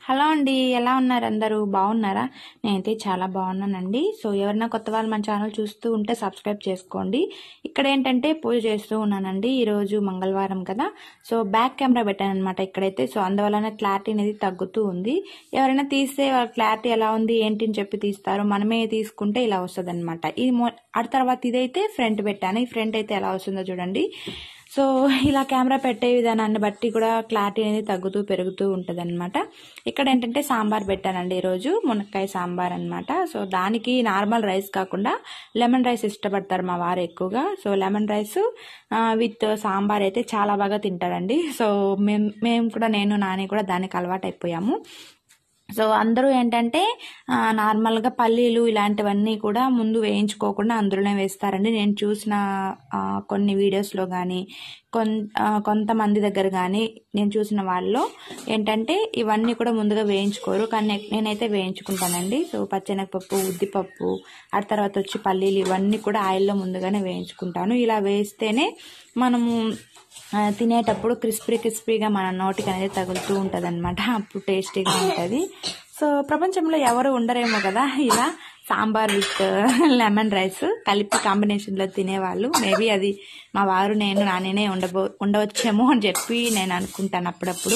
hello అండి ఎలా ఉన్నారు అందరూ బాగున్నారా నేనైతే చాలా బాగున్నానండి సో ఎవరైనా కొత్త వాళ్ళు మన ఛానల్ చూస్తూ ఉంటే సబ్స్క్రైబ్ చేసుకోండి ఇక్కడ ఏంటంటే పూజ చేస్తూ ఉన్నానండి ఈరోజు మంగళవారం కదా సో బ్యాక్ కెమెరా పెట్టాను అనమాట ఇక్కడైతే సో అందువలన క్లారిటీ అనేది తగ్గుతూ ఉంది ఎవరైనా తీస్తే వాళ్ళ క్లారిటీ ఎలా ఉంది ఏంటి అని చెప్పి తీస్తారు మనమే తీసుకుంటే ఇలా వస్తుంది అనమాట ఇది మొ- ఆ తర్వాత ఇదైతే ఫ్రంట్ పెట్టాను ఈ ఫ్రంట్ అయితే ఎలా వస్తుందో చూడండి సో ఇలా కెమెరా పెట్టే విధానాన్ని బట్టి కూడా క్లారిటీ అనేది తగ్గుతూ పెరుగుతూ ఉంటుంది అనమాట ఇక్కడ ఏంటంటే సాంబార్ పెట్టానండి ఈరోజు మునక్కాయ సాంబార్ అన్నమాట సో దానికి నార్మల్ రైస్ కాకుండా లెమన్ రైస్ ఇష్టపడతారు మా వారు ఎక్కువగా so lemon rice with sambar అయితే చాలా బాగా తింటారండి సో మేము మేము కూడా నేను నాని కూడా దానికి అలవాటు అయిపోయాము సో అందరూ ఏంటంటే ఆ, నార్మల్గా పల్లీలు ఇలాంటివన్నీ కూడా ముందు వేయించుకోకుండా అందులోనే వేస్తారండి నేను చూసిన ఆ, కొన్ని వీడియోస్లో కానీ కొన్ ఆ, కొంతమంది దగ్గర కానీ నేను చూసిన వాళ్ళలో ఏంటంటే ఇవన్నీ కూడా ముందుగా వేయించుకోరు కానీ నే- నేనైతే వేయించుకుంటానండి సో పచ్చెనగపప్పు ఉద్దిపప్పు ఆ తర్వాత వచ్చి పల్లీలు ఇవన్నీ కూడా ఆయిల్లో ముందుగానే వేయించుకుంటాను ఇలా వేస్తేనే మనము ఆ, తినేటప్పుడు క్రిస్పీ క్రిస్పీగా మన నోటికి అనేది తగులుతూ ఉంటుంది అనమాట అప్పుడు టేస్టీగా ఉంటుంది సో ప్రపంచంలో ఎవరు ఉండరేమో కదా ఇలా సాంబార్ విత్ లెమన్ రైస్ కలిపి కాంబినేషన్లో తినేవాళ్ళు మేబీ అది మా వారు నేను నానేనే ఉండబో ఉండవచ్చేమో అని చెప్పి నేను అనుకుంటాను అప్పుడప్పుడు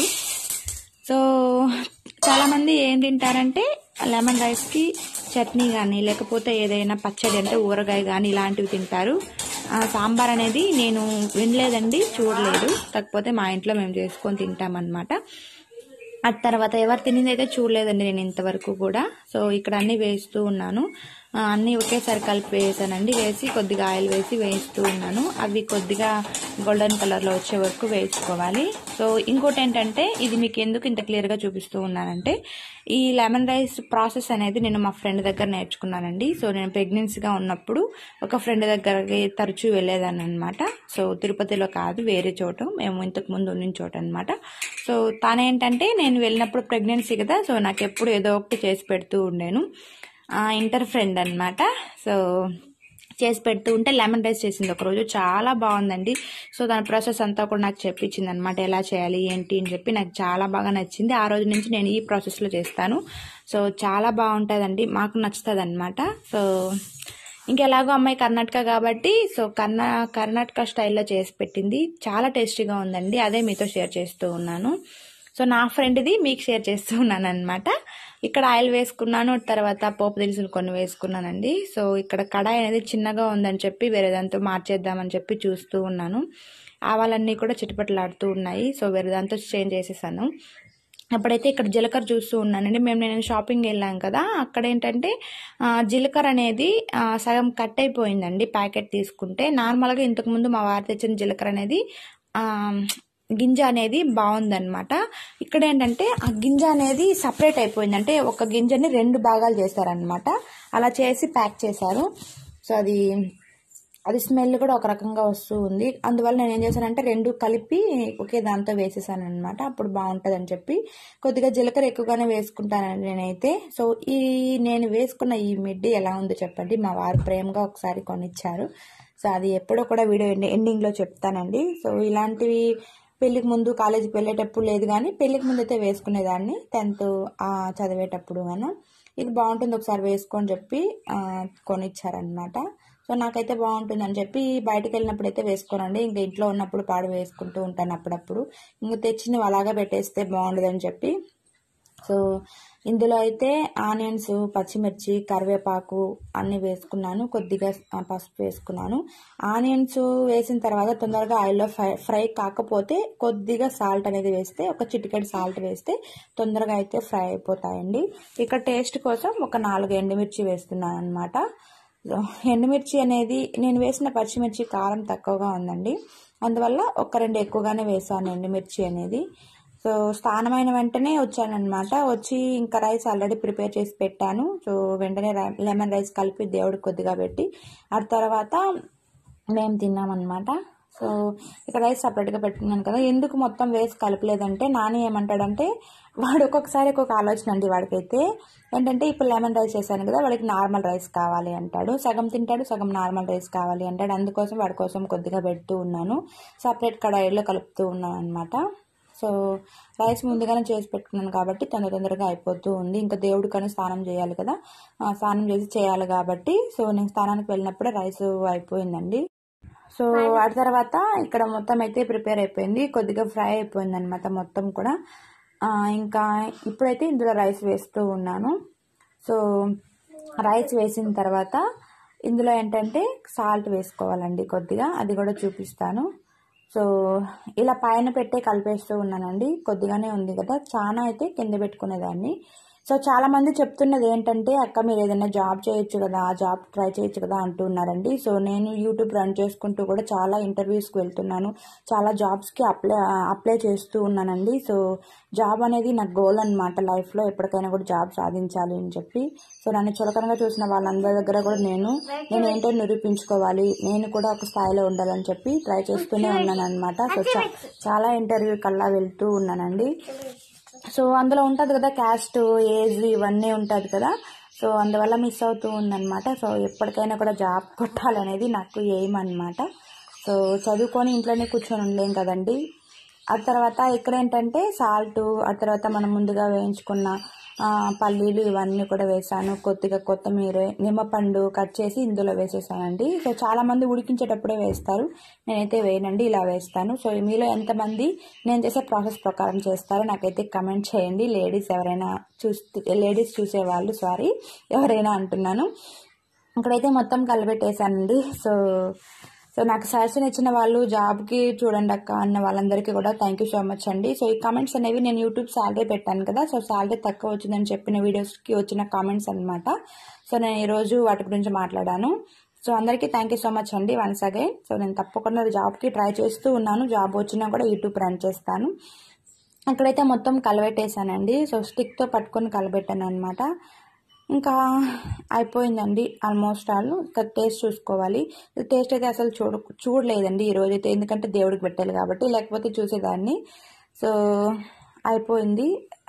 సో చాలామంది ఏం తింటారంటే లెమన్ రైస్కి చట్నీ కానీ లేకపోతే ఏదైనా పచ్చడి అంటే ఊరగాయ కానీ ఇలాంటివి తింటారు ఆ, సాంబార్ అనేది నేను వినలేదండి చూడలేదు కాకపోతే మా ఇంట్లో మేము చేసుకొని తింటామన్నమాట ఆ తర్వాత ఎవరు తినింది అయితే చూడలేదండి నేను ఇంతవరకు కూడా సో ఇక్కడ అన్ని వేస్తూ ఉన్నాను ఆ, అన్నీ ఒకేసారి కలిపి వేసానండి వేసి కొద్దిగా ఆయిల్ వేసి వేస్తూ ఉన్నాను అవి కొద్దిగా గోల్డెన్ కలర్లో వచ్చే వరకు వేసుకోవాలి సో ఇంకోటి ఏంటంటే ఇది మీకు ఎందుకు ఇంత క్లియర్గా చూపిస్తూ ఉన్నానంటే ఈ లెమన్ రైస్ ప్రాసెస్ అనేది నేను మా ఫ్రెండ్ దగ్గర నేర్చుకున్నానండి సో నేను ప్రెగ్నెన్సీగా ఉన్నప్పుడు ఒక ఫ్రెండ్ దగ్గరకి తరచూ వెళ్ళేదాన్ని అనమాట సో తిరుపతిలో కాదు వేరే చోట మేము ఇంతకు ముందు ఉన్న చోట అనమాట సో తనేంటంటే నేను వెళ్ళినప్పుడు ప్రెగ్నెన్సీ కదా సో నాకు ఎప్పుడు ఏదో ఒకటి చేసి పెడుతూ ఉండేను ఆ, ఇంటర్ ఫ్రెండ్ అనమాట సో చేసి పెడుతూ ఉంటే లెమన్ రైస్ చేసింది ఒకరోజు చాలా బాగుందండి సో దాని ప్రాసెస్ అంతా కూడా నాకు చెప్పించింది అనమాట ఎలా చేయాలి ఏంటి అని చెప్పి నాకు చాలా బాగా నచ్చింది ఆ రోజు నుంచి నేను ఈ ప్రాసెస్లో చేస్తాను సో చాలా బాగుంటుందండి మాకు నచ్చుతుంది అనమాట సో ఇంకెలాగో అమ్మాయి కర్ణాటక కాబట్టి సో కర్ణా కర్ణాటక స్టైల్లో చేసి పెట్టింది చాలా టేస్టీగా ఉందండి అదే మీతో షేర్ చేస్తూ ఉన్నాను సో నా ఫ్రెండ్ది మీకు షేర్ చేస్తూ ఉన్నాను అనమాట ఇక్కడ ఆయిల్ వేసుకున్నాను తర్వాత పోపు దినుసులు కొన్ని వేసుకున్నానండి సో ఇక్కడ కడాయి అనేది చిన్నగా ఉందని చెప్పి వేరే దాంతో మార్చేద్దామని చెప్పి చూస్తూ ఉన్నాను ఆవాలన్నీ కూడా చిటపటలాడుతూ ఉన్నాయి సో వేరే దాంతో చేంజ్ చేసేసాను అప్పుడైతే ఇక్కడ జీలకర్ర చూస్తూ ఉన్నానండి మేము నేను షాపింగ్ వెళ్ళాం కదా అక్కడ ఏంటంటే ఆ, జీలకర్ర అనేది ఆ, సగం కట్ అయిపోయిందండి ప్యాకెట్ తీసుకుంటే నార్మల్గా ఇంతకుముందు మా వారు తెచ్చిన జీలకర్ర అనేది ఆ, గింజ అనేది బాగుందన్నమాట ఇక్కడ ఏంటంటే ఆ గింజ అనేది సపరేట్ అయిపోయింది అంటే ఒక గింజని రెండు భాగాలు చేశారనమాట అలా చేసి ప్యాక్ చేశారు సో అది అది స్మెల్ కూడా ఒక రకంగా వస్తూ ఉంది అందువల్ల నేను ఏం చేశానంటే రెండు కలిపి ఒకే దాంతో వేసేసాను అనమాట అప్పుడు బాగుంటుంది అని చెప్పి కొద్దిగా జీలకర్ర ఎక్కువగానే వేసుకుంటానండి నేనైతే సో ఈ నేను వేసుకున్న ఈ మిడ్డి ఎలా ఉందో చెప్పండి మా వారు ప్రేమగా ఒకసారి కొనిచ్చారు సో అది ఎప్పుడో కూడా వీడియో ఎండి- ఎండింగ్లో చెప్తానండి సో ఇలాంటివి పెళ్లికి ముందు కాలేజీకి వెళ్ళేటప్పుడు లేదు కానీ పెళ్లికి ముందు అయితే వేసుకునేదాన్ని టెన్త్ చదివేటప్పుడు గాను ఇది బాగుంటుంది ఒకసారి వేసుకొని చెప్పి ఆ, కొనిచ్చారనమాట సో నాకైతే బాగుంటుందని చెప్పి బయటకు వెళ్ళినప్పుడు అయితే వేసుకోనండి ఇంకా ఇంట్లో ఉన్నప్పుడు పాడు వేసుకుంటూ ఉంటాను అప్పుడప్పుడు ఇంకా తెచ్చినవి అలాగా పెట్టేస్తే బాగుండదని చెప్పి సో ఇందులో అయితే ఆనియన్స్ పచ్చిమిర్చి కరివేపాకు అన్ని వేసుకున్నాను కొద్దిగా ఆ, పసుపు వేసుకున్నాను ఆనియన్స్ వేసిన తర్వాత తొందరగా ఆయిల్లో ఫ్రై ఫ్రై కాకపోతే కొద్దిగా సాల్ట్ అనేది వేస్తే ఒక చిటికెడు సాల్ట్ వేస్తే తొందరగా అయితే ఫ్రై అయిపోతాయండి ఇక్కడ టేస్ట్ కోసం ఒక నాలుగు ఎండుమిర్చి వేస్తున్నాను అనమాట సో ఎండుమిర్చి అనేది నేను వేసిన పచ్చిమిర్చి కారం తక్కువగా ఉందండి అందువల్ల ఒక రెండు ఎక్కువగానే వేసాను ఎండుమిర్చి అనేది సో స్నానమైన వెంటనే వచ్చానమాట వచ్చి ఇంకా రైస్ ఆల్రెడీ ప్రిపేర్ చేసి పెట్టాను సో వెంటనే రై- లెమన్ రైస్ కలిపి దేవుడికి కొద్దిగా పెట్టి ఆ తర్వాత మేము తిన్నామన్నమాట సో ఇక్కడ రైస్ సపరేట్గా పెట్టుకున్నాను కదా ఎందుకు మొత్తం వేసి కలపలేదంటే నాని ఏమంటాడంటే వాడు ఒక్కొక్కసారి ఒక్కొక్క ఆలోచన అండి వాడికైతే ఏంటంటే ఇప్పుడు లెమన్ రైస్ చేశాను కదా వాడికి నార్మల్ రైస్ కావాలి అంటాడు సగం తింటాడు సగం నార్మల్ రైస్ కావాలి అంటాడు అందుకోసం వాడి కోసం కొద్దిగా పెడుతూ ఉన్నాను సపరేట్ కడాయిలో కలుపుతూ ఉన్నాను అనమాట సో రైస్ ముందుగానే చేసి పెట్టుకున్నాను కాబట్టి తొందర తొందరగా అయిపోతూ ఉంది ఇంకా దేవుడు కానీ స్నానం చేయాలి కదా ఆ, స్నానం చేసి చేయాలి కాబట్టి సో నేను స్నానానికి వెళ్ళినప్పుడే రైస్ అయిపోయిందండి సో ఆ తర్వాత ఇక్కడ మొత్తం అయితే ప్రిపేర్ అయిపోయింది కొద్దిగా ఫ్రై అయిపోయింది అనమాట మొత్తం కూడా ఆ, ఇంకా ఇప్పుడైతే ఇందులో రైస్ వేస్తూ ఉన్నాను సో రైస్ వేసిన తర్వాత ఇందులో ఏంటంటే సాల్ట్ వేసుకోవాలండి కొద్దిగా అది కూడా చూపిస్తాను సో ఇలా పైన పెట్టే కలిపేస్తూ ఉన్నానండి కొద్దిగానే ఉంది కదా చాలా అయితే కింద పెట్టుకునేదాన్ని సో చాలా మంది చెప్తున్నది ఏంటంటే అక్క మీరు ఏదైనా జాబ్ చేయొచ్చు కదా ఆ జాబ్ ట్రై చేయొచ్చు కదా అంటున్నారండి సో నేను యూట్యూబ్ రన్ చేసుకుంటూ కూడా చాలా ఇంటర్వ్యూస్కి వెళ్తున్నాను చాలా జాబ్స్కి అప్లై అప్లై చేస్తూ ఉన్నానండి సో జాబ్ అనేది నా గోల్ అనమాట లైఫ్లో ఎప్పటికైనా కూడా జాబ్ సాధించాలి అని చెప్పి సో నన్ను చులకనగా చూసిన వాళ్ళందరి దగ్గర కూడా నేను నేను ఏంటో నిరూపించుకోవాలి నేను కూడా ఒక స్థాయిలో ఉండాలని చెప్పి ట్రై చేస్తూనే ఉన్నాను అనమాట సో చా- చాలా ఇంటర్వ్యూ కల్లా వెళ్తూ ఉన్నానండి సో అందులో ఉంటుంది కదా క్యాస్ట్ ఏజ్ ఇవన్నీ ఉంటుంది కదా సో అందువల్ల మిస్ అవుతూ ఉందన్నమాట సో ఎప్పటికైనా కూడా జాబ్ కొట్టాలనేది నాకు ఎయిమ్ అనమాట సో చదువుకొని ఇంట్లోనే కూర్చొని ఉండలేం కదండి ఆ తర్వాత ఇక్కడ ఏంటంటే సాల్ట్ ఆ తర్వాత మనం ముందుగా వేయించుకున్న ఆ, పల్లీలు ఇవన్నీ కూడా వేసాను కొద్దిగా కొత్తిమీర నిమ్మపండు కట్ చేసి ఇందులో వేసేసానండి సో చాలా మంది ఉడికించేటప్పుడే వేస్తారు నేనైతే వేయనండి ఇలా వేస్తాను సో మీలో ఎంతమంది నేను చేసే ప్రాసెస్ ప్రకారం చేస్తారో నాకైతే కమెంట్ చేయండి లేడీస్ ఎవరైనా చూస్తే లేడీస్ చూసేవాళ్ళు సారీ ఎవరైనా అంటున్నాను ఇక్కడైతే మొత్తం కలిపెట్టేశానండి సో సో నాకు సజెషన్ ఇచ్చిన వాళ్ళు జాబ్కి చూడండి అక్క అన్న వాళ్ళందరికీ కూడా థ్యాంక్ యూ సో మచ్ అండి సో ఈ కామెంట్స్ అనేవి నేను యూట్యూబ్ శాలరీ పెట్టాను కదా సో శాలరీ తక్కువ వచ్చిందని చెప్పిన వీడియోస్కి వచ్చిన కామెంట్స్ అనమాట సో నేను ఈరోజు వాటి గురించి మాట్లాడాను సో అందరికీ థ్యాంక్ యూ సో మచ్ అండి వన్స్ అగైన్ సో నేను తప్పకుండా జాబ్కి ట్రై చేస్తూ ఉన్నాను జాబ్ వచ్చినా కూడా యూట్యూబ్ రన్ చేస్తాను అక్కడైతే మొత్తం కలబెట్టేశానండి సో స్టిక్తో పట్టుకొని కలబెట్టాను అనమాట ఇంకా అయిపోయిందండి ఆల్మోస్ట్ ఆల్ ఇంకా టేస్ట్ చూసుకోవాలి టేస్ట్ అయితే అసలు చూడ చూడలేదండి ఈరోజు అయితే ఎందుకంటే దేవుడికి పెట్టాలి కాబట్టి లేకపోతే చూసేదాన్ని సో అయిపోయింది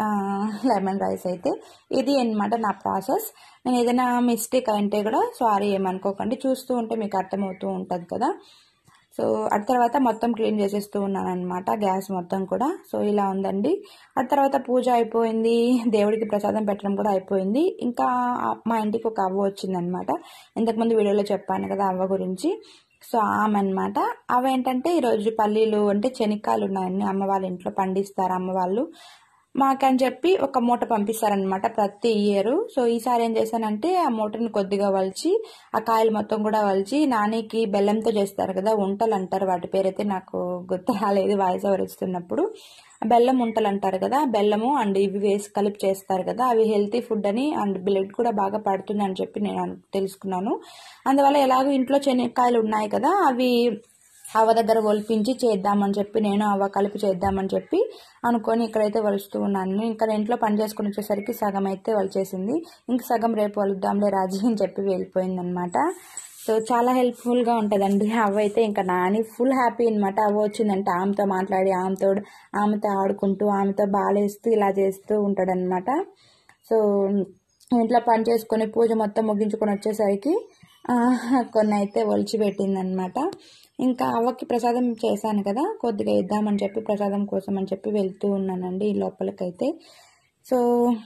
లెమన్ రైస్ అయితే ఇది అన్నమాట నా ప్రాసెస్ నేను ఏదైనా మిస్టేక్ అంటే కూడా సారీ ఏమనుకోకండి చూస్తూ ఉంటే మీకు అర్థమవుతూ ఉంటుంది కదా సో ఆ తర్వాత మొత్తం క్లీన్ చేసేస్తూ ఉన్నాను అనమాట గ్యాస్ మొత్తం కూడా సో ఇలా ఉందండి ఆ తర్వాత పూజ అయిపోయింది దేవుడికి ప్రసాదం పెట్టడం కూడా అయిపోయింది ఇంకా మా ఇంటికి ఒక అవ్వ వచ్చిందనమాట ఇంతకుముందు వీడియోలో చెప్పాను కదా అవ్వ గురించి సో ఆమె అనమాట అవి ఏంటంటే ఈరోజు పల్లీలు అంటే శనక్కాయలు ఉన్నాయని అమ్మ వాళ్ళ ఇంట్లో పండిస్తారు అమ్మ వాళ్ళు మాకని చెప్పి ఒక మూట పంపిస్తారనమాట ప్రతి ఇయర్ సో ఈసారి ఏం చేశానంటే ఆ మూటని కొద్దిగా వలిచి ఆ కాయలు మొత్తం కూడా వలిచి నానికి బెల్లంతో చేస్తారు కదా ఉంటలు అంటారు వాటి పేరైతే నాకు గుర్తు రాలేదు వాయిస్ ఓవర్ ఇస్తున్నప్పుడు బెల్లం ఉంటలు అంటారు కదా బెల్లము అండ్ ఇవి వేసి కలిపి చేస్తారు కదా అవి హెల్తీ ఫుడ్ అని అండ్ బ్లడ్ కూడా బాగా పడుతుంది అని చెప్పి నేను అను- తెలుసుకున్నాను అందువల్ల ఎలాగో ఇంట్లో శనక్కాయలు ఉన్నాయి కదా అవి అవ్వ దగ్గర ఒలిపించి చేద్దామని చెప్పి నేను అవ్వ కలిపి చేద్దామని చెప్పి అనుకొని ఇక్కడైతే వలుస్తూ ఉన్నాను ఇంకా నేను ఇంట్లో పని చేసుకుని వచ్చేసరికి సగం అయితే వలిచేసింది ఇంక సగం రేపు వలుద్దాంలే రాజీ అని చెప్పి వెళ్ళిపోయింది అనమాట సో చాలా హెల్ప్ఫుల్గా ఉంటుందండి అవ్వ అయితే ఇంకా నాని ఫుల్ హ్యాపీ అనమాట అవ్వ వచ్చిందంటే ఆమెతో మాట్లాడి ఆమెతో ఆమెతో ఆడుకుంటూ ఆమెతో బాలేస్తూ ఇలా చేస్తూ ఉంటాడనమాట సో ఇంట్లో పని చేసుకొని పూజ మొత్తం ముగించుకొని వచ్చేసరికి ఆ, కొన్ని అయితే ఒలిచి పెట్టిందనమాట ఇంకా అవ్వకి ప్రసాదం చేశాను కదా కొద్దిగా ఇద్దామని చెప్పి ప్రసాదం కోసం అని చెప్పి వెళ్తూ ఉన్నానండి ఈ లోపలికైతే సో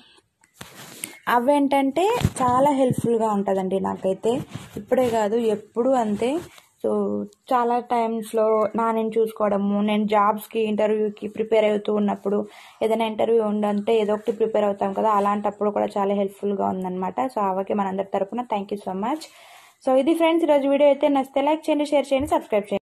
అవేంటంటే చాలా హెల్ప్ఫుల్గా ఉంటుందండి నాకైతే ఇప్పుడే కాదు ఎప్పుడు అంతే సో చాలా టైమ్స్లో నా నేను చూసుకోవడము నేను జాబ్స్కి ఇంటర్వ్యూకి ప్రిపేర్ అవుతూ ఉన్నప్పుడు ఏదైనా ఇంటర్వ్యూ ఉందంటే ఏదో ఒకటి ప్రిపేర్ అవుతాం కదా అలాంటప్పుడు కూడా చాలా హెల్ప్ఫుల్గా ఉందన్నమాట సో అవకి మనందరి తరపున thank you so much so ఇది ఫ్రెండ్స్ ఈరోజు వీడియో అయితే నచ్చితే లైక్ చేయండి షేర్ చేయండి సబ్స్క్రైబ్ చేయండి